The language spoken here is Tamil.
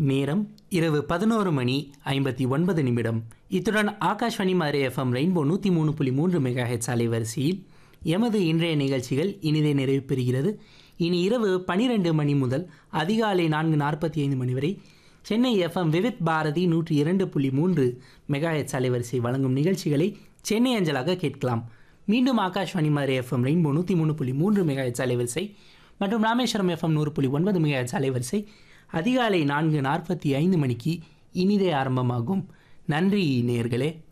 நேரம் இரவு பதினோரு மணி ஐம்பத்தி ஒன்பது நிமிடம் இத்துடன் ஆகாஷ்வாணி மாதிரி எஃப்எம் ரெயின்போ நூற்றி மூணு புள்ளி மூன்று மெகா ஹெச் அலைவரிசையில் எமது இன்றைய நிகழ்ச்சிகள் இனிதே நிறைவு பெறுகிறது இனி இரவு பனிரெண்டு மணி முதல் அதிகாலை நான்கு நாற்பத்தி ஐந்து மணி வரை சென்னை எஃப்எம் விவித் பாரதி நூற்றி இரண்டு புள்ளி மூன்று மெகா ஹெச் அலைவரிசை வழங்கும் நிகழ்ச்சிகளை சென்னை அஞ்சலாக கேட்கலாம் மீண்டும் ஆகாஷ்வாணி மாதிரி எஃப்எம் ரெயின்போ நூற்றி மூணு புள்ளி மூன்று மெகா ஹெச் அலைவரிசை மற்றும் ராமேஸ்வரம் எஃப்எம் நூறு புள்ளி ஒன்பது மெகா ஹெச் அலைவரிசை அதிகாலை நான்கு நாற்பத்தி ஐந்து மணிக்கு இனிதே ஆரம்பமாகும் நன்றி நேயர்களே